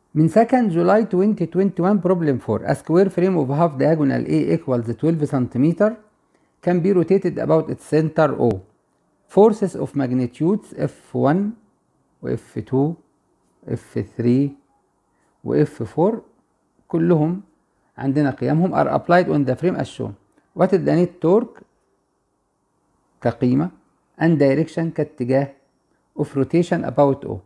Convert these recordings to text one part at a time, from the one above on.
من 2nd July 2021 problem 4 a square frame of half diagonal A equals 12 cm can be rotated about its center O forces of magnitudes F1 و F2 F3 و F4 كلهم عندنا قيمهم are applied on the frame as shown what is the net torque كقيمة and direction كاتجاه of rotation about O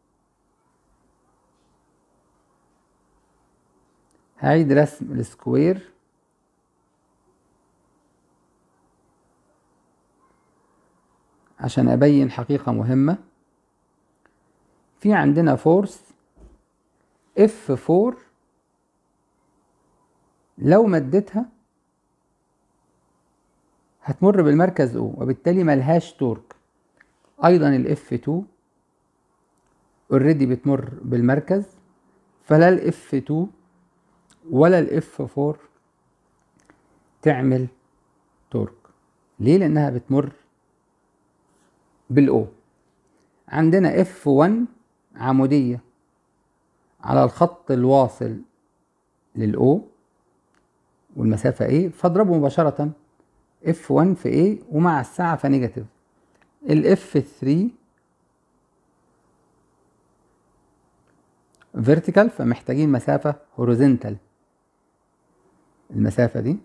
هعيد رسم السكوير عشان أبين حقيقة مهمة في عندنا فورس F4 لو مدتها هتمر بالمركز O وبالتالي ملهاش تورك أيضا ال F2 اوريدي بتمر بالمركز فلا ال F2 ولا ال F4 تعمل تورك ليه لأنها بتمر بالأو عندنا F1 عمودية على الخط الواصل للأو والمسافة A فاضربه مباشرة F1 في A ومع الساعة فنيجاتيف ال F3 فيرتيكال فمحتاجين مسافة هوريزونتال المسافة دي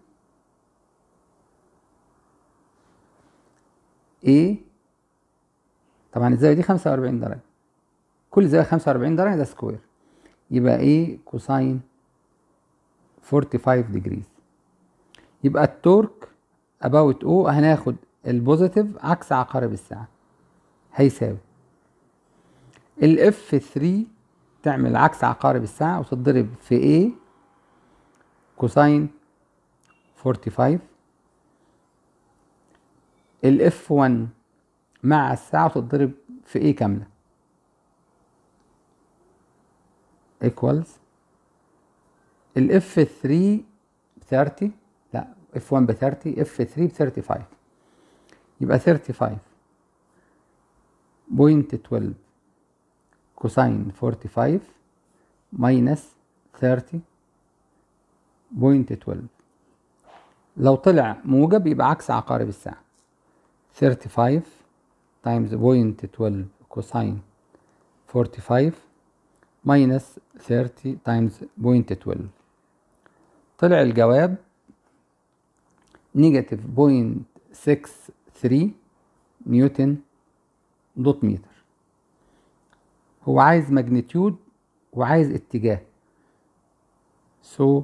A طبعا الزاوية دي 45 درجة كل زاوية 45 درجة ده سكوير يبقى A كوساين 45 ديجريز يبقى التورك about O هناخد البوزيتيف عكس عقارب الساعة هيساوي ال F3 تعمل عكس عقارب الساعة وتتضرب في A كوساين 45 ال F1 مع الساعة وتتضرب في A كاملة equals ال F3 ب 30 لا F1 ب 30 F3 ب 35 يبقى 35 بوينت 12 كوساين 45 ماينس 30 بوينت 12 لو طلع موجب يبقى عكس عقارب الساعة 35 تايمز بوينت 12 كوساين 45 ماينس 30 تايمز بوينت 12 طلع الجواب نيجاتيف بوينت 63 نيوتن دوت متر هو عايز ماجنتيود وعايز اتجاه سو so,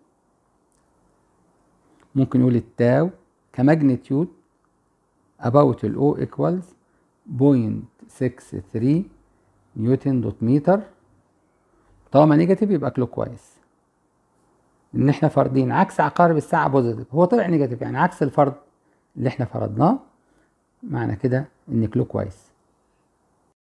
ممكن نقول التاو كماجنتيود about ال O equals 0.63 نيوتن دوت متر طالما نيجاتيف يبقى كلوك كويس ان احنا فارضين عكس عقارب الساعه بوزيتيف هو طلع نيجاتيف يعني عكس الفرض اللي احنا فرضناه معنى كده ان كلوك كويس